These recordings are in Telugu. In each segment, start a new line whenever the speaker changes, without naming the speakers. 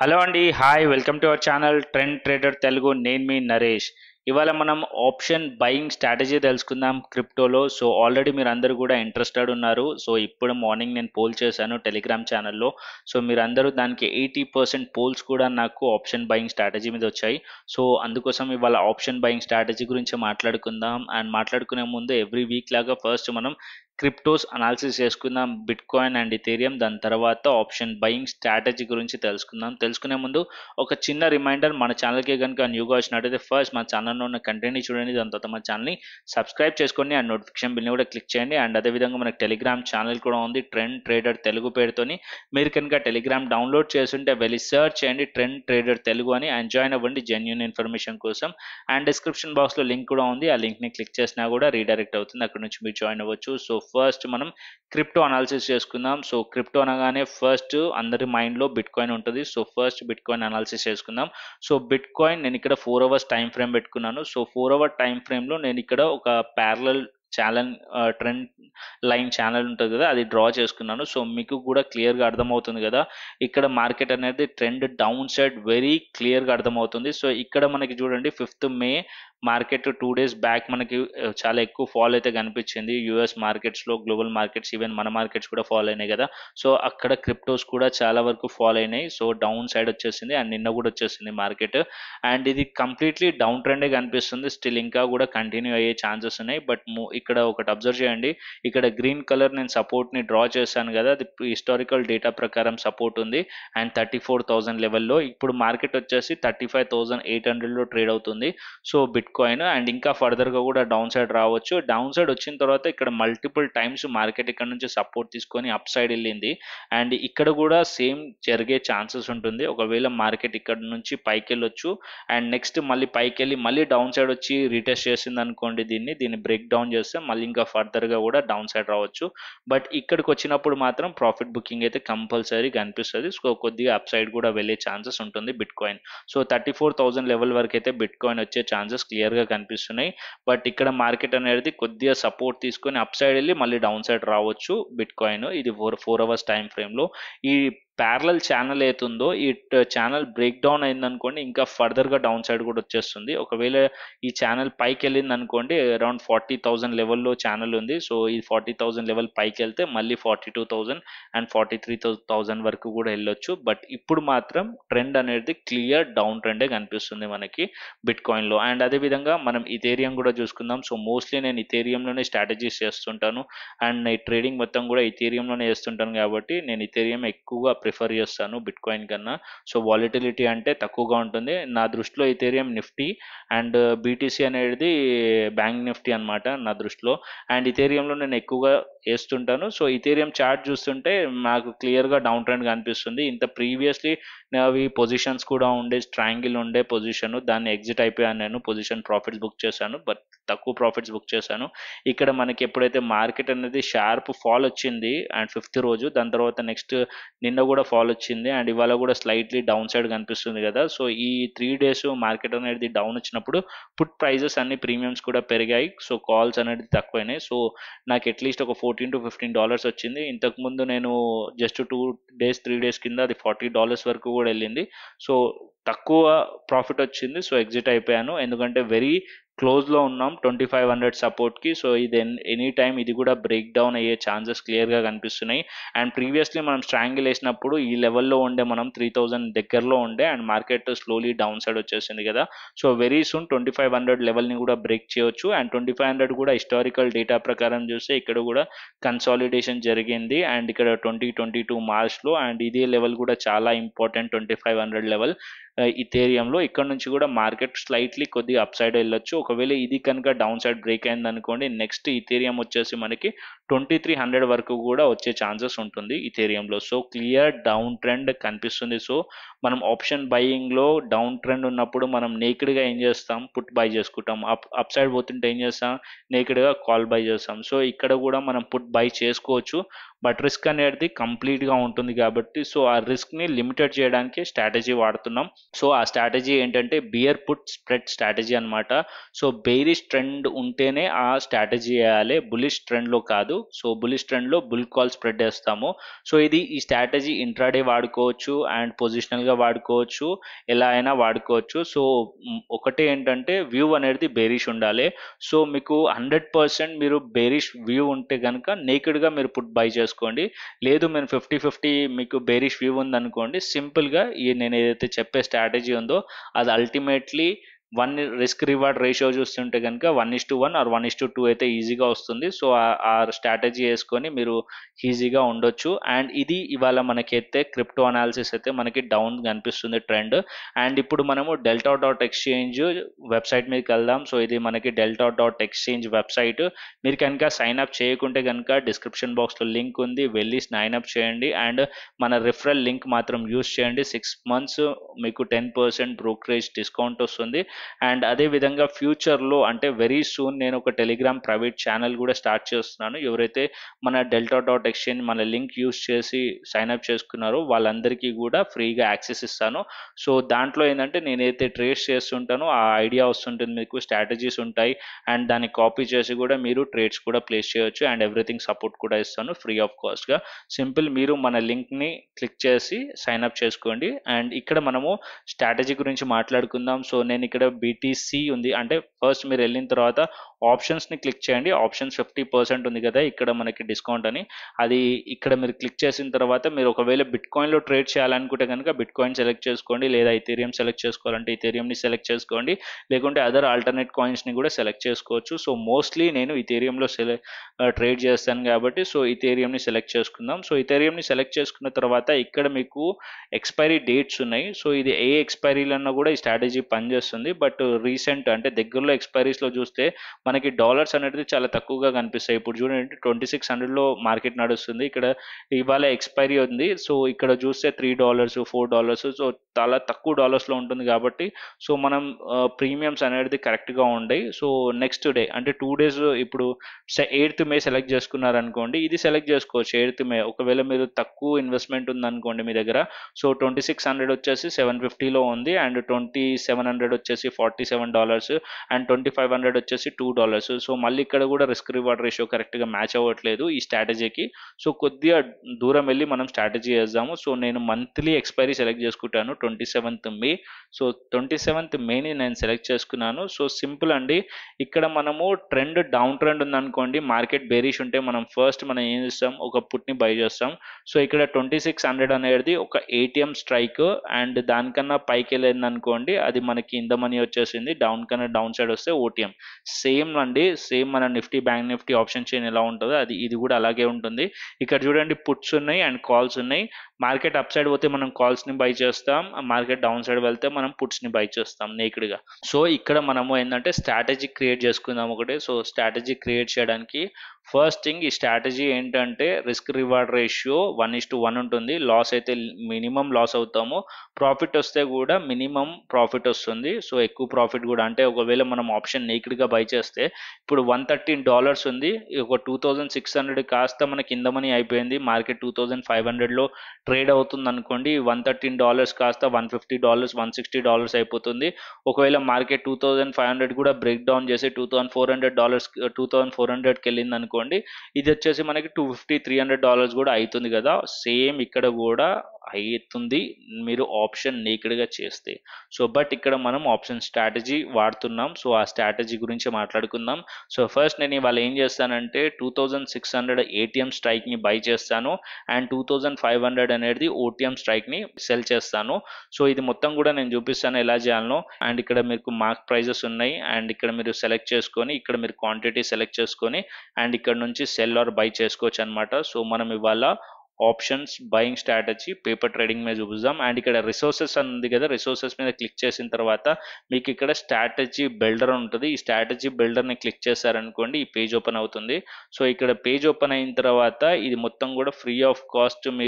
హలో అండి hi welcome to our channel trend trader Telugu నేను మీ నరేష్ ఇవాళ మనం ఆప్షన్ బయింగ్ స్ట్రాటజీ తెలుసుకుందాం క్రిప్టోలో సో ఆల్రెడీ మీరు అందరూ కూడా ఇంట్రెస్టెడ్ ఉన్నారు సో ఇప్పుడు మార్నింగ్ నేను పోల్ చేశాను టెలిగ్రామ్ ఛానల్లో సో మీరు అందరూ దానికి ఎయిటీ పర్సెంట్ పోల్స్ కూడా నాకు ఆప్షన్ బయింగ్ స్ట్రాటజీ మీద వచ్చాయి సో అందుకోసం ఇవాళ ఆప్షన్ బయింగ్ స్ట్రాటజీ గురించి మాట్లాడుకుందాం అండ్ మాట్లాడుకునే ముందు ఎవ్రీ వీక్ లాగా ఫస్ట్ మనం క్రిప్టోస్ అనాలిసిస్ చేసుకుందాం బిట్ కాయిన్ అండ్ ఇథేరియం దాని తర్వాత ఆప్షన్ బయింగ్ స్ట్రాటజీ గురించి తెలుసుకుందాం తెలుసుకునే ముందు ఒక చిన్న రిమైండర్ మన ఛానల్కి కనుక న్యూగా వచ్చినట్టయితే ఫస్ట్ మా ఛానల్లో ఉన్న కంటెంట్ని చూడండి దాని తర్వాత మన ఛానల్ని సబ్స్క్రైబ్ చేసుకోండి అండ్ నోటిఫికేషన్ బిల్ని కూడా క్లిక్ చేయండి అండ్ అదేవిధంగా మనకి టెలిగ్రామ్ ఛానల్ కూడా ఉంది ట్రెండ్ ట్రేడర్ తెలుగు పేరుతోని మీరు కనుక టెలిగ్రామ్ డౌన్లోడ్ చేస్తుంటే వెళ్ళి సర్చ్ చేయండి ట్రెండ్ ట్రేడర్ తెలుగు అని అండ్ జాయిన్ అవ్వండి జెన్యున్ ఇన్ఫర్మేషన్ కోసం అండ్ డిస్క్రిప్షన్ బాక్స్లో లింక్ కూడా ఉంది ఆ లింక్ని క్లిక్ చేసినా కూడా రీడైరెక్ట్ అవుతుంది అక్కడ నుంచి మీరు జాయిన్ అవ్వచ్చు సో ఫస్ట్ మనం క్రిప్టో అనాలిసిస్ చేసుకుందాం సో క్రిప్టో అనగానే ఫస్ట్ అందరి మైండ్లో బిట్ కాయిన్ ఉంటుంది so first bitcoin analysis చేసుకుందాం సో బిట్ కాయిన్ నేను ఇక్కడ ఫోర్ అవర్స్ టైం ఫ్రేమ్ పెట్టుకున్నాను సో ఫోర్ అవర్ టైం ఫ్రేమ్లో నేను ఇక్కడ ఒక parallel channel trend line channel ఉంటుంది కదా అది డ్రా చేసుకున్నాను సో మీకు కూడా క్లియర్గా అర్థమవుతుంది కదా ఇక్కడ మార్కెట్ అనేది ట్రెండ్ డౌన్ సైడ్ వెరీ క్లియర్గా అర్థమవుతుంది సో ఇక్కడ మనకి చూడండి fifth May market two days back మనకి చాలా ఎక్కువ ఫాల్ అయితే కనిపించింది యూఎస్ మార్కెట్స్లో గ్లోబల్ మార్కెట్స్ ఈవెన్ మన మార్కెట్స్ కూడా ఫాల్ అయినాయి కదా సో అక్కడ క్రిప్టోస్ కూడా చాలా వరకు ఫాల్ అయినాయి సో డౌన్ సైడ్ వచ్చేసింది అండ్ నిన్న కూడా వచ్చేసింది మార్కెట్ అండ్ ఇది కంప్లీట్లీ డౌన్ ట్రెండే కనిపిస్తుంది స్టిల్ ఇంకా కూడా కంటిన్యూ అయ్యే ఛాన్సెస్ ఉన్నాయి బట్ ఇక్కడ ఒకటి అబ్జర్వ్ చేయండి ఇక్కడ గ్రీన్ కలర్ నేను సపోర్ట్ని డ్రా చేశాను కదా అది హిస్టారికల్ డేటా ప్రకారం సపోర్ట్ ఉంది అండ్ థర్టీ ఫోర్ థౌసండ్ లెవెల్లో ఇప్పుడు మార్కెట్ వచ్చేసి థర్టీ ఫైవ్ థౌసండ్ ఎయిట్ హండ్రెడ్లో ట్రేడ్ అవుతుంది సో బిట్ కాయిన్ అండ్ ఇంకా ఫర్దర్గా కూడా డౌన్ సైడ్ రావచ్చు డౌన్ సైడ్ వచ్చిన తర్వాత ఇక్కడ మల్టిపుల్ టైమ్స్ మార్కెట్ ఇక్కడ నుంచి సపోర్ట్ తీసుకొని అప్ సైడ్ వెళ్ళింది అండ్ ఇక్కడ కూడా సేమ్ జరిగే ఛాన్సెస్ ఉంటుంది ఒకవేళ మార్కెట్ ఇక్కడ నుంచి పైకి వెళ్ళొచ్చు అండ్ నెక్స్ట్ మళ్ళీ పైకి వెళ్ళి మళ్ళీ డౌన్ సైడ్ వచ్చి రీటెస్ట్ చేసింది అనుకోండి దీన్ని దీన్ని బ్రేక్ డౌన్ చేస్తే మళ్ళీ ఇంకా ఫర్దర్గా కూడా డౌన్ సైడ్ రావచ్చు బట్ ఇక్కడికి వచ్చినప్పుడు మాత్రం ప్రాఫిట్ బుకింగ్ అయితే కంపల్సరీ కనిపిస్తుంది సో కొద్దిగా అప్ సైడ్ కూడా వెళ్ళే ఛాన్సెస్ ఉంటుంది bitcoin so thirty four thousand level వరకు అయితే బిట్ కాయిన్ వచ్చే ఛాన్సెస్ క్లియర్గా కనిపిస్తున్నాయి బట్ ఇక్కడ మార్కెట్ అనేది కొద్దిగా సపోర్ట్ తీసుకొని అప్ సైడ్ వెళ్ళి మళ్ళీ డౌన్ సైడ్ రావచ్చు బిట్ కాయిన్ ఇది ఫోర్ ఫోర్ అవర్స్ టైం ఫ్రేమ్లో ఈ ప్యారలల్ ఛానల్ అవుతుందో ఈ ఛానల్ బ్రేక్ డౌన్ అయిందనుకోండి ఇంకా ఫర్దర్గా డౌన్ సైడ్ కూడా వచ్చేస్తుంది ఒకవేళ ఈ ఛానల్ పైకి వెళ్ళింది అనుకోండి అరౌండ్ ఫార్టీ థౌసండ్ లెవెల్లో ఛానల్ ఉంది సో ఈ ఫార్టీ థౌసండ్ లెవెల్ పైకి వెళ్తే మళ్ళీ forty two thousand and forty three thousand వరకు కూడా వెళ్ళొచ్చు బట్ ఇప్పుడు మాత్రం ట్రెండ్ అనేది క్లియర్ డౌన్ ట్రెండే కనిపిస్తుంది మనకి బిట్ కాయిన్లో అండ్ అదేవిధంగా మనం ఇథేరియం కూడా చూసుకుందాం సో మోస్ట్లీ నేను ఇథేరియంలోనే స్ట్రాటజీస్ చేస్తుంటాను అండ్ ఈ ట్రేడింగ్ మొత్తం కూడా ఇథేరియంలోనే చేస్తుంటాను కాబట్టి నేను ఇథేరియం ఎక్కువగా ప్రిఫర్ చేస్తాను బిట్ కాయిన్ కన్నా సో వాలిటిలిటీ అంటే తక్కువగా ఉంటుంది నా దృష్టిలో ఇథేరియం నిఫ్టీ అండ్ బీటీసీ అనేది బ్యాంక్ నిఫ్టీ అనమాట నా దృష్టిలో అండ్ ఇథేరియంలో నేను ఎక్కువగా వేస్తుంటాను సో ఇథేరియం చార్ట్ చూస్తుంటే నాకు క్లియర్గా డౌన్ ట్రెండ్ కనిపిస్తుంది ఇంత ప్రీవియస్లీ అవి పొజిషన్స్ కూడా ఉండే స్ట్రాంగిల్ ఉండే పొజిషన్ దాన్ని ఎగ్జిట్ అయిపోయాను నేను పొజిషన్ ప్రాఫిట్స్ బుక్ చేశాను బట్ తక్కువ ప్రాఫిట్స్ బుక్ చేశాను ఇక్కడ మనకి ఎప్పుడైతే మార్కెట్ అనేది షార్ప్ ఫాల్ వచ్చింది అండ్ ఫిఫ్త్ రోజు దాని తర్వాత నెక్స్ట్ నిన్న కూడా ఫాల్ వచ్చింది అండ్ ఇవాళ కూడా స్లైట్లీ డౌన్ సైడ్ కనిపిస్తుంది కదా సో ఈ త్రీ డేస్ మార్కెట్ అనేది డౌన్ వచ్చినప్పుడు పుట్ ప్రైజెస్ అన్ని ప్రీమియమ్స్ కూడా పెరిగాయి సో కాల్స్ అనేది తక్కువైనాయి సో నాకు అట్లీస్ట్ ఒక ఫోర్టీన్ టు ఫిఫ్టీన్ డాలర్స్ వచ్చింది ఇంతకుముందు నేను just two days three days కింద అది ఫార్టీ డాలర్స్ వరకు కూడా వెళ్ళింది సో తక్కువ ప్రాఫిట్ వచ్చింది సో ఎగ్జిట్ అయిపోయాను ఎందుకంటే వెరీ క్లోజ్లో ఉన్నాం ట్వంటీ ఫైవ్ హండ్రెడ్ సపోర్ట్కి సో ఇది ఎనీ టైం ఇది కూడా బ్రేక్ డౌన్ అయ్యే ఛాన్సెస్ క్లియర్గా కనిపిస్తున్నాయి అండ్ ప్రీవియస్లీ మనం స్ట్రాంగిల్ వేసినప్పుడు ఈ లెవెల్లో ఉండే మనం త్రీ థౌజండ్ దగ్గరలో ఉండే and market slowly down side వచ్చేసింది కదా so very soon twenty five hundred లెవెల్ని కూడా బ్రేక్ చేయొచ్చు అండ్ ట్వంటీ ఫైవ్ హండ్రెడ్ కూడా హిస్టారికల్ డేటా ప్రకారం చూస్తే ఇక్కడ కూడా కన్సాలిడేషన్ జరిగింది అండ్ ఇక్కడ ట్వంటీ ట్వంటీ టూ మార్చ్లో అండ్ ఇదే లెవెల్ కూడా చాలా important twenty five hundred level ఇథేరియంలో ఇక్కడ నుంచి కూడా మార్కెట్ స్లైట్లీ కొద్దిగా అప్ సైడ్ వెళ్ళొచ్చు ఒకవేళ ఇది కనుక డౌన్ సైడ్ బ్రేక్ అయింది అనుకోండి నెక్స్ట్ ఇథేరియం వచ్చేసి మనకి ట్వంటీ త్రీ హండ్రెడ్ వరకు కూడా వచ్చే ఛాన్సెస్ ఉంటుంది ఇథేరియంలో సో క్లియర్ డౌన్ ట్రెండ్ కనిపిస్తుంది సో మనం ఆప్షన్ బయింగ్లో డౌన్ ట్రెండ్ ఉన్నప్పుడు మనం నేకిడ్గా ఏం చేస్తాం పుట్ బై చేసుకుంటాం అప్ అప్ సైడ్ పోతుంటే ఏం చేస్తాం నేకిడ్గా కాల్ బై చేస్తాం సో ఇక్కడ కూడా మనం పుట్ బై చేసుకోవచ్చు బట్ రిస్క్ అనేది కంప్లీట్గా ఉంటుంది కాబట్టి సో ఆ రిస్క్ని లిమిటెడ్ చేయడానికి స్ట్రాటజీ వాడుతున్నాం సో ఆ స్ట్రాటజీ ఏంటంటే బియర్ పుట్ స్ప్రెడ్ స్ట్రాటజీ అనమాట సో బెయిరిష్ ట్రెండ్ ఉంటేనే ఆ స్ట్రాటజీ వేయాలి బులిష్ ట్రెండ్లో కాదు సో బులిష్ ట్రెండ్లో బుల్ కాల్ స్ప్రెడ్ వేస్తాము సో ఇది ఈ స్ట్రాటజీ ఇంట్రాడే వాడుకోవచ్చు అండ్ పొజిషనల్గా వాడుకోవచ్చు ఎలా అయినా వాడుకోవచ్చు సో మ్, ఒకటే ఏంటంటే వ్యూ అనేది బేరిష్ ఉండాలి సో మీకు హండ్రెడ్ పర్సెంట్ మీరు బేరిష్ వ్యూ ఉంటే కనుక నేకెడ్గా మీరు పుట్ బై చేసుకోండి లేదు మీరు ఫిఫ్టీ ఫిఫ్టీ మీకు బేరిష్ వ్యూ ఉందనుకోండి సింపుల్గా ఈ నేను ఏదైతే చెప్పే స్ట్రాటజీ ఉందో అది ultimately one risk reward ratio చూస్తుంటే కనుక one is to one or one is to two అయితే ఈజీగా వస్తుంది సో ఆ స్ట్రాటజీ వేసుకొని మీరు ఈజీగా ఉండొచ్చు అండ్ ఇది ఇవాళ మనకైతే క్రిప్టో అనాలిసిస్ అయితే మనకి డౌన్ కనిపిస్తుంది ట్రెండ్ అండ్ ఇప్పుడు మనము డెల్టా డాట్ ఎక్స్చేంజ్ వెబ్సైట్ మీదకి వెళ్దాం సో ఇది మనకి డెల్టా డాట్ ఎక్స్చేంజ్ వెబ్సైట్ మీరు కనుక సైన్ అప్ చేయకుంటే కనుక డిస్క్రిప్షన్ బాక్స్లో లింక్ ఉంది వెళ్ళి సైన్ అప్ చేయండి అండ్ మన రిఫరల్ లింక్ మాత్రం యూస్ చేయండి సిక్స్ మంత్స్ మీకు టెన్ పర్సెంట్ బ్రోకరేజ్ డిస్కౌంట్ వస్తుంది అండ్ అదే విధంగా ఫ్యూచర్లో అంటే వెరీ సూన్ నేను ఒక టెలిగ్రామ్ ప్రైవేట్ ఛానల్ కూడా స్టార్ట్ చేస్తున్నాను ఎవరైతే మన డెల్టా డాట్ ఎక్స్చేంజ్ మన లింక్ యూస్ చేసి సైన్ అప్ చేసుకున్నారో వాళ్ళందరికీ కూడా ఫ్రీగా యాక్సెస్ ఇస్తాను సో దాంట్లో ఏంటంటే నేనైతే ట్రేడ్స్ చేస్తుంటానో ఆ ఐడియా వస్తుంటుంది మీకు స్ట్రాటజీస్ ఉంటాయి అండ్ దాన్ని కాపీ చేసి కూడా మీరు ట్రేడ్స్ కూడా ప్లేస్ చేయొచ్చు అండ్ ఎవ్రీథింగ్ సపోర్ట్ కూడా ఇస్తాను ఫ్రీ ఆఫ్ కాస్ట్గా సింపుల్ మీరు మన లింక్ని క్లిక్ చేసి సైన్ అప్ చేసుకోండి అండ్ ఇక్కడ మనము స్ట్రాటజీ గురించి మాట్లాడుకుందాం సో నేను ఇక్కడ బీటీసీ ఉంది అంటే ఫస్ట్ మీరు వెళ్ళిన తర్వాత ఆప్షన్స్ని క్లిక్ చేయండి ఆప్షన్స్ ఫిఫ్టీ పర్సెంట్ ఉంది కదా ఇక్కడ మనకి డిస్కౌంట్ అని అది ఇక్కడ మీరు క్లిక్ చేసిన తర్వాత మీరు ఒకవేళ బిట్ కాయిన్లో ట్రేడ్ చేయాలనుకుంటే కనుక బిట్ కాయిన్ సెలెక్ట్ చేసుకోండి లేదా ఇథేరియం సెలెక్ట్ చేసుకోవాలంటే ఇథేరియంని సెలెక్ట్ చేసుకోండి లేకుంటే అదర్ ఆల్టర్నేట్ కాయిన్స్ని కూడా సెలెక్ట్ చేసుకోవచ్చు సో మోస్ట్లీ నేను ఇథేరియంలో సెలె ట్రేడ్ చేస్తాను కాబట్టి సో ఇథేరియంని సెలెక్ట్ చేసుకుందాం సో ఇథేరియంని సెలెక్ట్ చేసుకున్న తర్వాత ఇక్కడ మీకు ఎక్స్పైరీ డేట్స్ ఉన్నాయి సో ఇది ఏ ఎక్స్పైరీలన్నా కూడా ఈ స్ట్రాటజీ పనిచేస్తుంది బట్ రీసెంట్ అంటే దగ్గరలో ఎక్స్పైరీస్లో చూస్తే మనకి డాలర్స్ అనేది చాలా తక్కువగా కనిపిస్తాయి ఇప్పుడు చూడండి ట్వంటీ సిక్స్ హండ్రెడ్లో మార్కెట్ నడుస్తుంది ఇక్కడ ఇవాళ ఎక్స్పైరీ ఉంది సో ఇక్కడ చూస్తే three dollars four dollars so చాలా తక్కువ డాలర్స్లో ఉంటుంది కాబట్టి సో మనం ప్రీమియమ్స్ అనేది కరెక్ట్గా ఉండయి సో నెక్స్ట్ డే అంటే టూ డేస్ ఇప్పుడు ఎయిత్ మే సెలెక్ట్ చేసుకున్నారనుకోండి ఇది సెలెక్ట్ చేసుకోవచ్చు ఎయిత్ మే ఒకవేళ మీరు తక్కువ ఇన్వెస్ట్మెంట్ ఉందనుకోండి మీ దగ్గర సో ట్వంటీ సిక్స్ హండ్రెడ్ వచ్చేసి సెవెన్ ఫిఫ్టీలో ఉంది అండ్ ట్వంటీ సెవెన్ హండ్రెడ్ వచ్చేసి forty seven dollars and twenty five hundred వచ్చేసి టూ డాలర్స్ సో మళ్ళీ ఇక్కడ కూడా రిస్క్ రివార్డ్ రేషియో కరెక్ట్గా మ్యాచ్ అవ్వట్లేదు ఈ స్ట్రాటజీకి సో కొద్దిగా దూరం వెళ్ళి మనం స్ట్రాటజీ వేద్దాము సో నేను మంత్లీ ఎక్స్పైరీ సెలెక్ట్ చేసుకుంటాను twenty seventh May so twenty seventh మేని నేను సెలెక్ట్ చేసుకున్నాను సో సింపుల్ అండి ఇక్కడ మనము ట్రెండ్ డౌన్ ట్రెండ్ ఉందనుకోండి మార్కెట్ బేరిష్ ఉంటే మనం ఫస్ట్ మనం ఏం చేస్తాం ఒక పుట్ని బై చేస్తాం సో ఇక్కడ ట్వంటీ సిక్స్ హండ్రెడ్ అనేది ఒక ఏటీఎం స్ట్రైక్ అండ్ దానికన్నా పైకి వెళ్ళింది అనుకోండి అది మనకి ఇంద మనీ వచ్చేసింది డౌన్ కన్నా డౌన్ సైడ్ వస్తే ఓటీఎం సేమ్ అండి సేమ్ మన Nifty bank Nifty option chain ఎలా ఉంటుందో అది ఇది కూడా అలాగే ఉంటుంది ఇక్కడ చూడండి పుట్స్ ఉన్నాయి అండ్ కాల్స్ ఉన్నాయి మార్కెట్ అప్ సైడ్ పోతే మనం కాల్స్ ని బై చేస్తాం మార్కెట్ డౌన్ సైడ్ వెళ్తే మనం పుట్స్ ని బై చేస్తాం నేక్డ్ గా సో ఇక్కడ మనము ఏంటంటే స్ట్రాటజీ క్రియేట్ చేసుకుందాం ఒకటి సో స్ట్రాటజీ క్రియేట్ చేయడానికి ఫస్ట్ థింగ్ ఈ స్ట్రాటజీ ఏంటంటే risk reward ratio one is to one ఉంటుంది లాస్ అయితే మినిమం లాస్ అవుతాము ప్రాఫిట్ వస్తే కూడా మినిమం ప్రాఫిట్ వస్తుంది సో ఎక్కువ ప్రాఫిట్ కూడా అంటే ఒకవేళ మనం ఆప్షన్ నేకిడ్గా బై చేస్తే ఇప్పుడు వన్ థర్టీన్ డాలర్స్ ఉంది ఒక టూ థౌజండ్ సిక్స్ హండ్రెడ్ కాస్త మన కింద మనీ అయిపోయింది మార్కెట్ టూ థౌజండ్ ఫైవ్ హండ్రెడ్లో ట్రేడ్ అవుతుంది అనుకోండి వన్ థర్టీన్ డాలర్స్ కాస్త one fifty dollars one sixty dollars అయిపోతుంది ఒకవేళ market two thousand five hundred కూడా బ్రేక్ డౌన్ చేసి two thousand four hundred dollars two thousand four హండ్రెడ్కి వెళ్ళింది అనుకోండి ఇది వచ్చేసి మనకి two fifty three hundred dollars కూడా అవుతుంది కదా సేమ్ ఇక్కడ కూడా అవుతుంది మీరు ఆప్షన్ నేకెడ్గా చేస్తే సో బట్ ఇక్కడ మనం ఆప్షన్ స్ట్రాటజీ వాడుతున్నాం సో ఆ స్ట్రాటజీ గురించి మాట్లాడుకుందాం సో ఫస్ట్ నేను ఇవాళ ఏం చేస్తానంటే two thousand six hundred ATM స్ట్రైక్ని బై చేస్తాను and two thousand five hundred అనేది ఓటీఎం స్ట్రైక్ని సెల్ చేస్తాను సో ఇది మొత్తం కూడా నేను చూపిస్తాను ఎలా చేయాలనో అండ్ ఇక్కడ మీకు మార్క్ ప్రైజెస్ ఉన్నాయి అండ్ ఇక్కడ మీరు సెలెక్ట్ చేసుకొని ఇక్కడ మీరు క్వాంటిటీ సెలెక్ట్ చేసుకొని అండ్ ఇక్కడ నుంచి సెల్ ఆర్ బై చేసుకోవచ్చు అనమాట సో మనం ఇవాళ options buying strategy paper trading మీద చూపిద్దాం అండ్ ఇక్కడ రిసోర్సెస్ అని ఉంది కదా రిసోర్సెస్ మీద క్లిక్ చేసిన తర్వాత మీకు ఇక్కడ స్ట్రాటజీ బిల్డర్ ఉంటుంది ఈ స్ట్రాటజీ బిల్డర్ని క్లిక్ చేశారనుకోండి ఈ పేజ్ ఓపెన్ అవుతుంది సో ఇక్కడ పేజ్ ఓపెన్ అయిన తర్వాత ఇది మొత్తం కూడా ఫ్రీ ఆఫ్ కాస్ట్ మీరు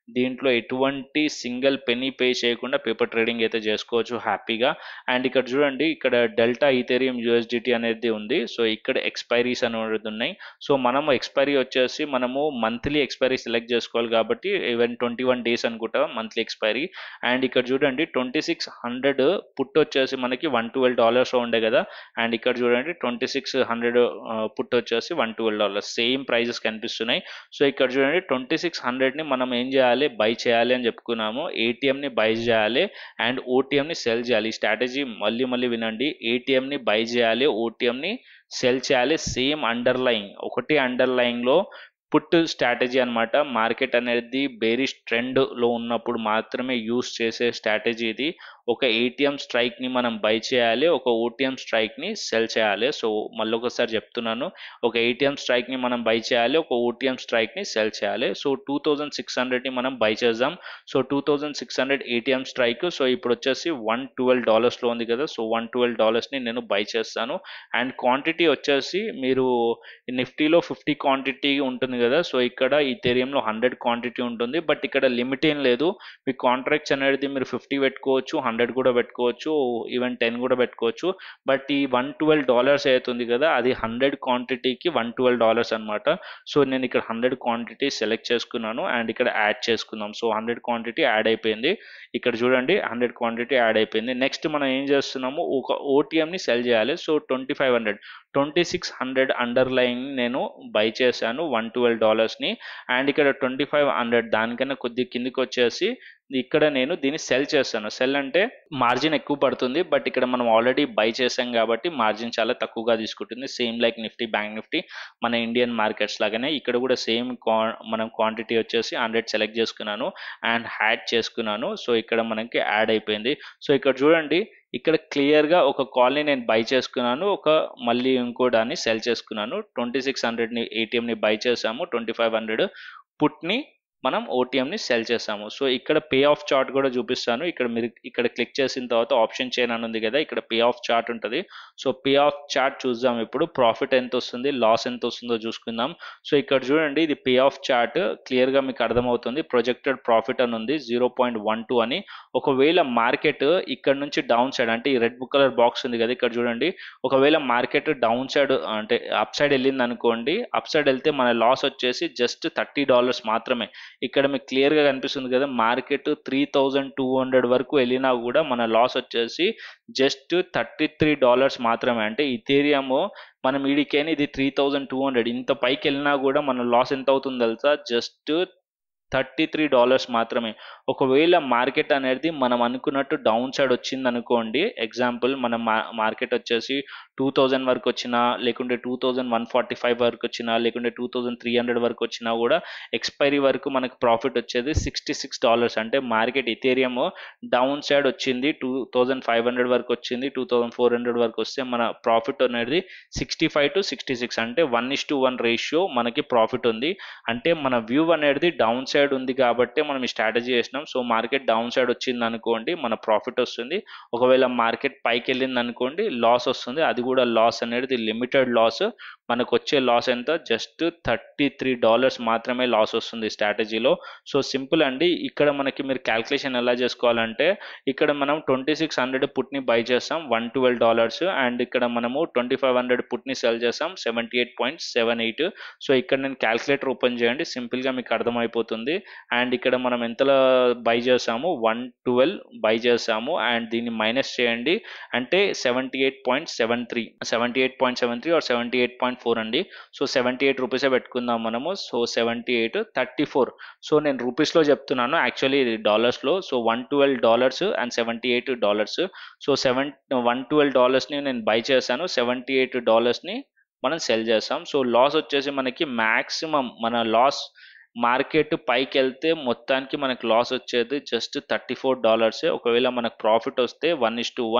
దీంట్లో ఎటువంటి సింగిల్ పెనీ పే చేయకుండా పేపర్ ట్రేడింగ్ అయితే చేసుకోవచ్చు హ్యాపీగా అండ్ ఇక్కడ చూడండి ఇక్కడ డెల్టా ఈథేరియం యూఎస్డిటీ అనేది ఉంది సో ఇక్కడ ఎక్స్పైరీస్ అనేది ఉన్నాయి సో మనము ఎక్స్పైరీ వచ్చేసి మనము మంత్లీ ఎక్స్పైరీ సెలెక్ట్ చేసుకోవాలి కాబట్టి ఈవెన్ ట్వంటీ వన్ డేస్ అనుకుంటా మంత్లీ ఎక్స్పైరీ అండ్ ఇక్కడ చూడండి ట్వంటీ సిక్స్ హండ్రెడ్ పుట్ వచ్చేసి మనకి వన్ ట్వెల్వ్ డాలర్స్ ఉండే కదా అండ్ ఇక్కడ చూడండి ట్వంటీ సిక్స్ హండ్రెడ్ పుట్ వచ్చేసి one twelve dollars same prices కనిపిస్తున్నాయి సో ఇక్కడ చూడండి ట్వంటీ సిక్స్ హండ్రెడ్ని మనం ఏం చేయాలి బై చేయాలి అని చెప్పుకున్నాము ఏటీఎంని బై చేయాలి అండ్ ఓటీఎంని సెల్ చేయాలి ఈ స్ట్రాటజీ మళ్ళీ మళ్ళీ వినండి ఏటీఎంని బై చేయాలి ఓటీఎంని సెల్ చేయాలి సేమ్ అండర్లైన్ ఒకటి అండర్లైన్లో పుట్ స్ట్రాటజీ అనమాట మార్కెట్ అనేది బేరిష్ ట్రెండ్లో ఉన్నప్పుడు మాత్రమే యూస్ చేసే స్ట్రాటజీ ఇది ఒక ఏటీఎం స్ట్రైక్ని మనం బై చేయాలి ఒక ఓటీఎం స్ట్రైక్ని సెల్ చేయాలి సో మళ్ళీ ఒకసారి చెప్తున్నాను ఒక ఏటీఎం స్ట్రైక్ని మనం బై చేయాలి ఒక ఓటీఎం స్ట్రైక్ని సెల్ చేయాలి సో టూ థౌజండ్ సిక్స్ హండ్రెడ్ని మనం బై చేద్దాం so two thousand six hundred ATM strike so ఇప్పుడు వచ్చేసి వన్ ట్వెల్వ్ డాలర్స్లో ఉంది కదా సో వన్ ట్వెల్వ్ డాలర్స్ని నేను బై చేస్తాను అండ్ క్వాంటిటీ వచ్చేసి మీరు నిఫ్టీలో ఫిఫ్టీ క్వాంటిటీ ఉంటుంది కదా సో ఇక్కడ ఈ థెరియంలో హండ్రెడ్ క్వాంటిటీ ఉంటుంది బట్ ఇక్కడ లిమిట్ ఏం లేదు మీ కాంట్రాక్ట్స్ అనేది మీరు ఫిఫ్టీ పెట్టుకోవచ్చు హండ్రెడ్ కూడా పెట్టుకోవచ్చు ఈవెన్ టెన్ కూడా పెట్టుకోవచ్చు బట్ ఈ వన్ ట్వెల్వ్ డాలర్స్ అవుతుంది కదా అది హండ్రెడ్ క్వాంటిటీకి వన్ ట్వెల్వ్ డాలర్స్ అనమాట సో నేను ఇక్కడ హండ్రెడ్ క్వాంటిటీ సెలెక్ట్ చేసుకున్నాను అండ్ ఇక్కడ యాడ్ చేసుకుందాం సో హండ్రెడ్ క్వాంటిటీ యాడ్ అయిపోయింది ఇక్కడ చూడండి హండ్రెడ్ క్వాంటిటీ యాడ్ అయిపోయింది నెక్స్ట్ మనం ఏం చేస్తున్నాము ఒక ఓటీఎంని సెల్ చేయాలి so twenty five hundred twenty six hundred underline నేను బై చేశాను వన్ ట్వెల్వ్ డాలర్స్ని అండ్ ఇక్కడ ట్వంటీ ఫైవ్ హండ్రెడ్ దానికన్నా కొద్ది కిందికి వచ్చేసి ఇక్కడ నేను దీన్ని సెల్ చేస్తాను సెల్ అంటే మార్జిన్ ఎక్కువ పడుతుంది బట్ ఇక్కడ మనం ఆల్రెడీ బై చేసాం కాబట్టి మార్జిన్ చాలా తక్కువగా తీసుకుంటుంది same like Nifty bank Nifty మన ఇండియన్ మార్కెట్స్ లాగానే ఇక్కడ కూడా సేమ్ మనం క్వాంటిటీ వచ్చేసి హండ్రెడ్ సెలెక్ట్ చేసుకున్నాను అండ్ యాడ్ చేసుకున్నాను సో ఇక్కడ మనకి యాడ్ అయిపోయింది సో ఇక్కడ చూడండి ఇక్కడ క్లియర్గా ఒక కాల్ని నేను బై చేసుకున్నాను ఒక మళ్ళీ ఇంకోదాన్ని సెల్ చేసుకున్నాను ట్వంటీ సిక్స్ హండ్రెడ్ని ఏటీఎంని బై చేసాము ట్వంటీ ఫైవ్ హండ్రెడ్ పుట్ని మనం ఓటీఎంని సెల్ చేసాము సో ఇక్కడ పే ఆఫ్ చార్ట్ కూడా చూపిస్తాను ఇక్కడ మీరు ఇక్కడ క్లిక్ చేసిన తర్వాత ఆప్షన్ చైన్ అని ఉంది కదా ఇక్కడ పే ఆఫ్ చార్ట్ ఉంటుంది సో పే ఆఫ్ చార్ట్ చూద్దాం ఇప్పుడు ప్రాఫిట్ ఎంత వస్తుంది లాస్ ఎంత వస్తుందో చూసుకుందాం సో ఇక్కడ చూడండి ఇది పే ఆఫ్ చార్ట్ క్లియర్గా మీకు అర్థమవుతుంది ప్రొజెక్టెడ్ ప్రాఫిట్ అని ఉంది జీరో పాయింట్ వన్ టూ అని ఒకవేళ మార్కెట్ ఇక్కడ నుంచి డౌన్ సైడ్ అంటే ఈ రెడ్ బుక్ కలర్ బాక్స్ ఉంది కదా ఇక్కడ చూడండి ఒకవేళ మార్కెట్ డౌన్ సైడ్ అంటే అప్ సైడ్ వెళ్ళింది అనుకోండి అప్ సైడ్ వెళ్తే మన లాస్ వచ్చేసి జస్ట్ థర్టీ డాలర్స్ మాత్రమే ఇక్కడ మీకు క్లియర్గా కనిపిస్తుంది కదా market three thousand two hundred వరకు వెళ్ళినా కూడా మన లాస్ వచ్చేసి జస్ట్ థర్టీ త్రీ డాలర్స్ మాత్రమే అంటే ఇథేరియం మనం ఈడికైనా ఇది త్రీ థౌజండ్ టూ హండ్రెడ్ ఇంత పైకి వెళ్ళినా కూడా మన లాస్ ఎంత అవుతుంది తెలుసా జస్ట్ థర్టీ త్రీ డాలర్స్ మాత్రమే ఒకవేళ మార్కెట్ అనేది మనం అనుకున్నట్టు డౌన్ సైడ్ వచ్చింది అనుకోండి ఎగ్జాంపుల్ మన మార్కెట్ వచ్చేసి టూ థౌజండ్ వరకు వచ్చినా లేకుంటే two thousand one forty five వరకు వచ్చినా లేకుంటే టూ థౌజండ్ త్రీ హండ్రెడ్ వరకు వచ్చినా కూడా ఎక్స్పైరీ వరకు మనకు ప్రాఫిట్ వచ్చేది సిక్స్టీ సిక్స్ డాలర్స్ అంటే మార్కెట్ ఇథేరియం డౌన్ సైడ్ వచ్చింది టూ థౌజండ్ ఫైవ్ హండ్రెడ్ వరకు వచ్చింది టూ థౌజండ్ ఫోర్ హండ్రెడ్ వరకు వస్తే మన ప్రాఫిట్ అనేది sixty five to sixty six అంటే one is to one ratio మనకి ప్రాఫిట్ ఉంది అంటే మన వ్యూ అనేది డౌన్ సైడ్ ఉంది కాబట్టి మనం ఈ స్ట్రాటజీ చేసినాం సో మార్కెట్ డౌన్ సైడ్ వచ్చింది అనుకోండి మన ప్రాఫిట్ వస్తుంది ఒకవేళ మార్కెట్ పైకి వెళ్ళింది అనుకోండి లాస్ వస్తుంది అది కూడా లాస్ అనేది లిమిటెడ్ లాస్ మనకు వచ్చే లాస్ ఎంత జస్ట్ థర్టీ త్రీ డాలర్స్ మాత్రమే లాస్ వస్తుంది స్ట్రాటజీలో సో సింపుల్ అండి ఇక్కడ మనకి మీరు క్యాల్కులేషన్ ఎలా చేసుకోవాలంటే ఇక్కడ మనం ట్వంటీ సిక్స్ హండ్రెడ్ పుట్ని బై చేస్తాం వన్ ట్వెల్వ్ డాలర్స్ అండ్ ఇక్కడ మనము ట్వంటీ ఫైవ్ హండ్రెడ్ పుట్ని సెల్ చేస్తాం seventy eight point seven eight so ఇక్కడ నేను క్యాల్కులేటర్ ఓపెన్ చేయండి సింపుల్గా మీకు అర్థమైపోతుంది అండ్ ఇక్కడ మనం ఎంతలో బై చేసాము వన్ ట్వెల్వ్ బై చేసాము అండ్ దీన్ని మైనస్ చేయండి అంటే seventy eight point seven three seventy eight point seven three or seventy eight point four అండి సో సెవెంటీ ఎయిట్ రూపీసే పెట్టుకుందాం మనము so seventy eight thirty four so నేను రూపీస్లో చెప్తున్నాను యాక్చువల్లీ ఇది డాలర్స్లో so one twelve dollars and seventy eight dollars so seven one twelve డాలర్స్ని నేను బై చేశాను సెవెంటీ ఎయిట్ డాలర్స్ని మనం సెల్ చేస్తాం సో లాస్ వచ్చేసి మనకి మ్యాక్సిమం మన లాస్ మార్కెట్ పైకి వెళ్తే మొత్తానికి మనకు లాస్ వచ్చేది జస్ట్ థర్టీ ఫోర్ డాలర్సే ఒకవేళ మనకు ప్రాఫిట్ వస్తే వన్ ఇస్ టు వన్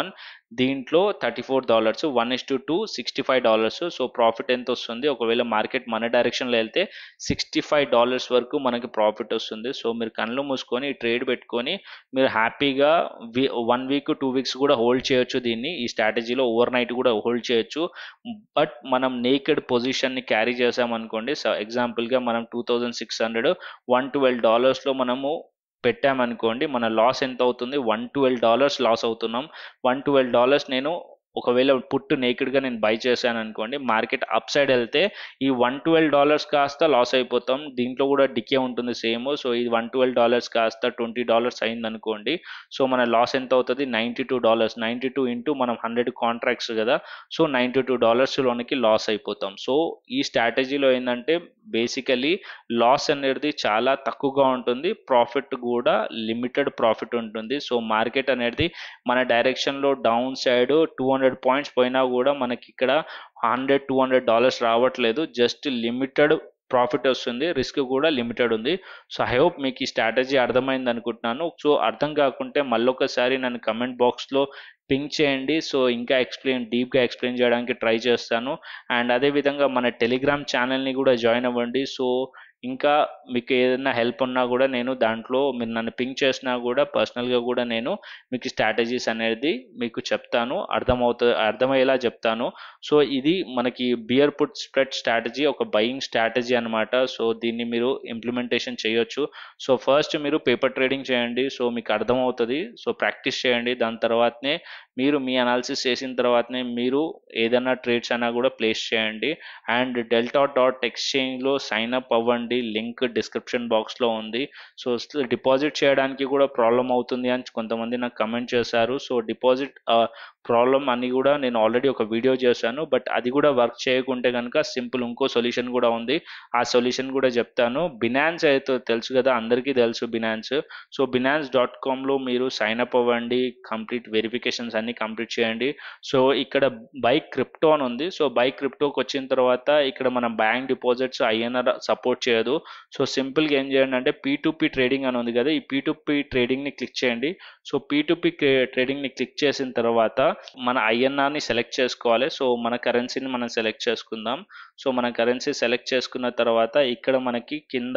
దీంట్లో thirty four dollars one is to two sixty five dollars so profit ఎంత వస్తుంది ఒకవేళ మార్కెట్ మన డైరెక్షన్లో వెళ్తే సిక్స్టీ ఫైవ్ డాలర్స్ వరకు మనకి ప్రాఫిట్ వస్తుంది సో మీరు కళ్ళు మూసుకొని ట్రేడ్ పెట్టుకొని మీరు హ్యాపీగా వన్ వీక్ టూ వీక్స్ కూడా హోల్డ్ చేయొచ్చు దీన్ని ఈ స్ట్రాటజీలో ఓవర్ నైట్ కూడా హోల్డ్ చేయొచ్చు బట్ మనం నేకెడ్ పొజిషన్ని క్యారీ చేసామనుకోండి సో ఎగ్జాంపుల్గా మనం two thousand six hundred one twelve డాలర్స్లో మనము పెట్టామనుకోండి మన లాస్ ఎంత అవుతుంది వన్ ట్వెల్వ్ డాలర్స్ లాస్ అవుతున్నాం వన్ ట్వెల్వ్ డాలర్స్ నేను ఒకవేళ పుట్టు నేకెడ్గా నేను బై చేశాను అనుకోండి మార్కెట్ అప్ సైడ్ వెళ్తే ఈ వన్ ట్వెల్వ్ డాలర్స్ కాస్త లాస్ అయిపోతాం దీంట్లో కూడా డికే ఉంటుంది సేమ్ సో ఇది వన్ ట్వెల్వ్ డాలర్స్ కాస్త ట్వంటీ డాలర్స్ అయింది అనుకోండి సో మన లాస్ ఎంత అవుతుంది ninety two dollars ninety two into మనం హండ్రెడ్ కాంట్రాక్ట్స్ కదా సో నైంటీ టూ డాలర్స్లోనికి లాస్ అయిపోతాం సో ఈ స్ట్రాటజీలో ఏంటంటే బేసికలీ లాస్ అనేది చాలా తక్కువగా ఉంటుంది ప్రాఫిట్ కూడా లిమిటెడ్ ప్రాఫిట్ ఉంటుంది సో మార్కెట్ అనేది మన డైరెక్షన్లో down side two hundred points పోయినా కూడా మనకి ఇక్కడ హండ్రెడ్ టూ హండ్రెడ్ డాలర్స్ రావట్లేదు జస్ట్ లిమిటెడ్ ప్రాఫిట్ వస్తుంది రిస్క్ కూడా లిమిటెడ్ ఉంది సో ఐ హోప్ మీకు ఈ స్ట్రాటజీ అర్థమైంది అనుకుంటున్నాను సో అర్థం కాకుంటే మళ్ళొకసారి నన్ను కమెంట్ బాక్స్లో పింక్ చేయండి సో ఇంకా ఎక్స్ప్లెయిన్ డీప్గా ఎక్స్ప్లెయిన్ చేయడానికి ట్రై చేస్తాను అండ్ అదేవిధంగా మన టెలిగ్రామ్ ఛానల్ని కూడా జాయిన్ అవ్వండి సో ఇంకా మీకు ఏదైనా హెల్ప్ ఉన్నా కూడా నేను దాంట్లో మీరు నన్ను పింక్ చేసినా కూడా పర్సనల్గా కూడా నేను మీకు స్ట్రాటజీస్ అనేది మీకు చెప్తాను అర్థమవుతుంది అర్థమయ్యేలా చెప్తాను సో ఇది మనకి బియర్ పుట్ స్ప్రెడ్ స్ట్రాటజీ ఒక బయింగ్ స్ట్రాటజీ అనమాట సో దీన్ని మీరు ఇంప్లిమెంటేషన్ చేయొచ్చు సో ఫస్ట్ మీరు పేపర్ ట్రేడింగ్ చేయండి సో మీకు అర్థమవుతుంది సో ప్రాక్టీస్ చేయండి దాని తర్వాతనే మీరు మీ అనాలిసిస్ చేసిన తర్వాతనే మీరు ఏదైనా ట్రేడ్స్ అయినా కూడా ప్లేస్ చేయండి అండ్ డెల్టా డాట్ ఎక్స్చేంజ్లో సైన్ అప్ అవ్వండి లింక్ డిస్క్రిప్షన్ బాక్స్లో ఉంది సో డిపాజిట్ చేయడానికి కూడా ప్రాబ్లం అవుతుంది అని కొంతమంది నాకు కమెంట్ చేశారు సో డిపాజిట్ ప్రాబ్లం అని కూడా నేను ఆల్రెడీ ఒక వీడియో చేశాను బట్ అది కూడా వర్క్ చేయకుంటే కనుక సింపుల్ ఇంకో సొల్యూషన్ కూడా ఉంది ఆ సొల్యూషన్ కూడా చెప్తాను బినాన్స్ అయితే తెలుసు కదా అందరికీ తెలుసు బినాన్స్ సో బినాన్స్ డాట్ కామ్లో మీరు సైన్ అప్ అవ్వండి కంప్లీట్ వెరిఫికేషన్స్ అన్ని కంప్లీట్ చేయండి సో ఇక్కడ బై క్రిప్టో అని ఉంది సో బై క్రిప్టోకి వచ్చిన తర్వాత ఇక్కడ మన బ్యాంక్ డిపాజిట్స్ ఐఎన్ఆర్ సపోర్ట్ చేయదు సో సింపుల్గా ఏం చేయండి అంటే పీ టు పీ ట్రేడింగ్ అని ఉంది కదా ఈ పీ టు పీ ట్రేడింగ్ని క్లిక్ చేయండి సో పీ టు పీ ట్రేడింగ్ని క్లిక్ చేసిన తర్వాత మన ఐఎన్ఆర్ని సెలెక్ట్ చేసుకోవాలి సో మన కరెన్సీని మనం సెలెక్ట్ చేసుకుందాం సో మన కరెన్సీ సెలెక్ట్ చేసుకున్న తర్వాత ఇక్కడ మనకి కింద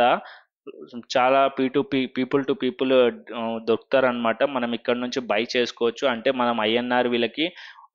చాలా P to P people to people దొరుకుతారనమాట మనం ఇక్కడ నుంచి బై చేసుకోవచ్చు అంటే మనం ఐఎన్ఆర్ వీళ్ళకి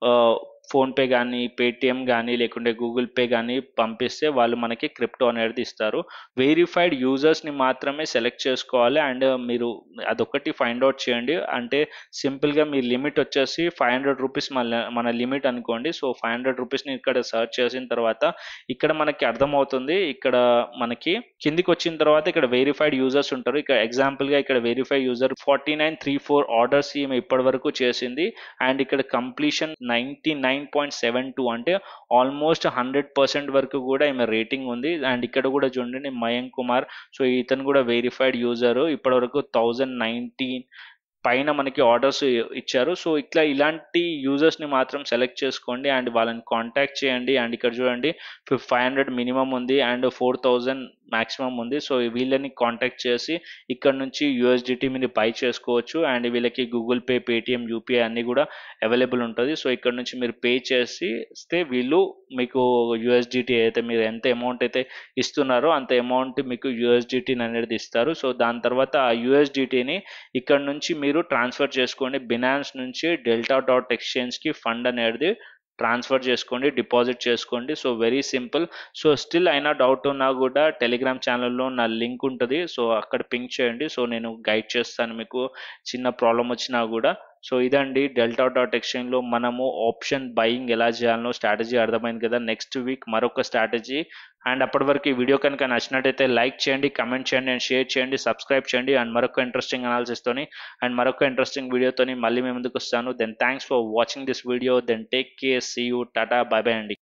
ఫోన్పే కానీ పేటిఎం కానీ లేకుంటే గూగుల్ పే కానీ పంపిస్తే వాళ్ళు మనకి క్రిప్టో అనేది ఇస్తారు వెరిఫైడ్ యూజర్స్ని మాత్రమే సెలెక్ట్ చేసుకోవాలి అండ్ మీరు అదొకటి ఫైండ్ అవుట్ చేయండి అంటే సింపుల్గా మీ లిమిట్ వచ్చేసి ఫైవ్ హండ్రెడ్ రూపీస్ మన మన లిమిట్ అనుకోండి సో ఫైవ్ హండ్రెడ్ రూపీస్ని ఇక్కడ సర్చ్ చేసిన తర్వాత ఇక్కడ మనకి అర్థమవుతుంది ఇక్కడ మనకి కిందికి వచ్చిన తర్వాత ఇక్కడ వెరిఫైడ్ యూజర్స్ ఉంటారు ఇక్కడ ఎగ్జాంపుల్గా ఇక్కడ verified user forty nine three four orders ఈమె ఇప్పటి వరకు చేసింది అండ్ ఇక్కడ completion ninety nine point seven two అంటే ఆల్మోస్ట్ హండ్రెడ్ పర్సెంట్ వరకు కూడా ఈమె రేటింగ్ ఉంది అండ్ ఇక్కడ కూడా చూడండి మయాంక్ కుమార్ సో ఇతను కూడా వెరిఫైడ్ యూజర్ ఇప్పటి వరకు థౌజండ్ నైన్టీన్ పైన మనకి ఆర్డర్స్ ఇచ్చారు సో ఇట్లా ఇలాంటి యూజర్స్ని మాత్రం సెలెక్ట్ చేసుకోండి అండ్ వాళ్ళని కాంటాక్ట్ చేయండి అండ్ ఇక్కడ చూడండి ఫైవ్ హండ్రెడ్ మినిమం ఉంది అండ్ ఫోర్ థౌజండ్ మాక్సిమం ఉంది సో వీళ్ళని కాంటాక్ట్ చేసి ఇక్కడ నుంచి యూఎస్డిటీ మీద బై చేసుకోవచ్చు అండ్ వీళ్ళకి గూగుల్ పే పేటిఎం యూపీఐ అన్నీ కూడా అవైలబుల్ ఉంటుంది సో ఇక్కడ నుంచి మీరు పే చేసి ఇస్తే వీళ్ళు మీకు యూఎస్డిటీ అయితే మీరు ఎంత అమౌంట్ అయితే ఇస్తున్నారో అంత అమౌంట్ మీకు యూఎస్డిటీని అనేది ఇస్తారు సో దాని తర్వాత ఆ యూఎస్డిటీని ఇక్కడ నుంచి మీరు ట్రాన్స్ఫర్ చేసుకోండి బినాన్స్ నుంచి డెల్టా డాట్ ఎక్స్చేంజ్కి ఫండ్ అనేది ట్రాన్స్ఫర్ చేసుకోండి డిపాజిట్ చేసుకోండి so very simple so still అయినా డౌట్ ఉన్నా కూడా టెలిగ్రామ్ ఛానల్లో నా లింక్ ఉంటుంది సో అక్కడ పింక్ చేయండి సో నేను గైడ్ చేస్తాను మీకు చిన్న ప్రాబ్లం వచ్చినా కూడా సో ఇదండి డెల్టా డాట్ ఎక్స్చేంజ్లో మనము ఆప్షన్ బయింగ్ ఎలా చేయాలనో స్ట్రాటజీ అర్థమైంది కదా నెక్స్ట్ వీక్ మరొక స్ట్రాటజీ అండ్ అప్పటి వరకు ఈ వీడియో కనుక నచ్చినట్టయితే లైక్ చేయండి కమెంట్ చేయండి అండ్ షేర్ చేయండి సబ్స్క్రైబ్ చేయండి అండ్ మరొక ఇంట్రెస్టింగ్ అనాలిసిస్తోని అండ్ మరొక ఇంట్రెస్టింగ్ వీడియోతోని మళ్ళీ మేము ముందుకు వస్తాను then thanks for watching this video then take care see you tata bye bye అండి